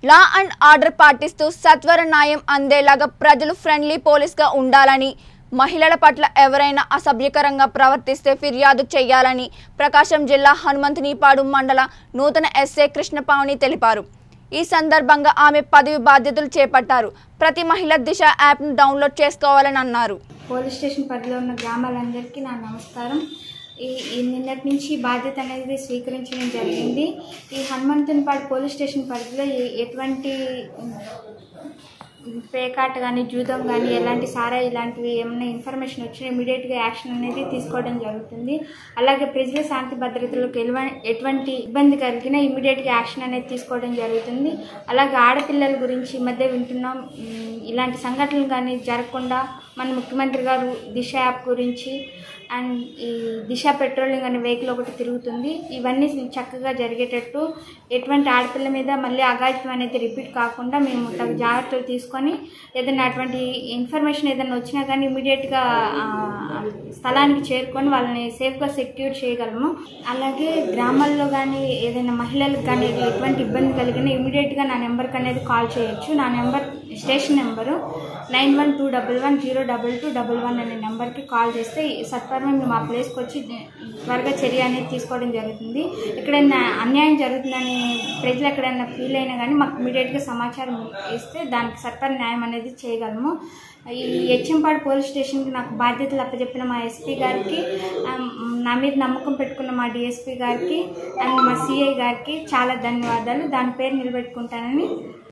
law and order పాటిస్తూ సత్వర న్యాయం అందేలాగా ప్రజలు ఫ్రెండ్లీ పోలీస్గా ఉండాలని మహిళల పట్ల ఎవరైనా అసభ్యకరంగా ప్రవర్తిస్తే ఫిర్యాదు చేయాలని ప్రకాశం జిల్లా హనుమంతునిపాడు మండల నూతన ఎస్ఏ కృష్ణపావని తెలిపారు ఈ సందర్భంగా ఆమె పదవి బాధ్యతలు చేపట్టారు ప్రతి మహిళ దిశ యాప్ను డౌన్లోడ్ చేసుకోవాలని అన్నారు పోలీస్ స్టేషన్ పరిధిలో ఉన్న గ్రామాలందరికీ నా నమస్కారం ఈ ఈ నిన్నటి నుంచి బాధ్యత అనేది స్వీకరించడం జరిగింది ఈ హనుమంతునిపాడు పోలీస్ స్టేషన్ పరిధిలో ఏ- ఎటువంటి పేకాట కానీ జూదం కానీ ఎలాంటి సారా ఇలాంటివి ఏమైనా ఇన్ఫర్మేషన్ వచ్చినా ఇమీడియట్గా యాక్షన్ అనేది తీసుకోవడం జరుగుతుంది అలాగే ప్రజల శాంతి భద్రతలకు ఎలువ ఎటువంటి ఇబ్బంది కలిగినా ఇమీడియట్గా యాక్షన్ అనేది తీసుకోవడం జరుగుతుంది అలాగే ఆడపిల్లల గురించి ఈ మధ్య వింటున్నాం ఉమ్, ఇలాంటి సంఘటనలు కానీ జరగకుండా మన ముఖ్యమంత్రి గారు దిశ యాప్ గురించి అండ్ ఈ దిశ పెట్రోలింగ్ అనే వెహికల్ ఒకటి తిరుగుతుంది ఇవన్నీ చక్కగా జరిగేటట్టు ఎటువంటి ఆడపిల్ల మీద మళ్ళీ అఘాయిత్యం అనేది రిపీట్ కాకుండా మేము తగు జాగ్రత్తలు తీసుకొని ఏదైనా అటువంటి ఇన్ఫర్మేషన్ ఏదైనా వచ్చినా కానీ ఇమీడియట్గా స్థలానికి చేరుకొని వాళ్ళని సేఫ్గా సెక్యూర్ చేయగలము అలాగే గ్రామాల్లో కానీ ఏదైనా మహిళలకు కానీ ఎటువంటి ఇబ్బంది కలిగినా ఇమీడియట్గా నా నెంబర్కి అనేది కాల్ చేయొచ్చు నా number station number nine one two double one zero double two double one అనే నెంబర్కి కాల్ చేస్తే సత్వరమే మేము ఆ ప్లేస్కి వచ్చి త్వరగా చర్య అనేది తీసుకోవడం జరుగుతుంది ఎక్కడైనా అన్యాయం జరుగుతుందని ప్రజలు ఎక్కడైనా ఫీల్ అయినా కానీ మాకు ఇమీడియట్గా సమాచారం ఇస్తే దానికి సత్వర న్యాయం అనేది చేయగలము ఈ హెచ్ఎంపాడు పోలీస్ స్టేషన్కి నాకు బాధ్యతలు అప్పచెప్పిన మా ఎస్పీ గారికి ఆ, నా మీద నమ్మకం పెట్టుకున్న మా డిఎస్పీ గారికి అండ్ మా సిఐ గారికి చాలా ధన్యవాదాలు దాని పేరు నిలబెట్టుకుంటానని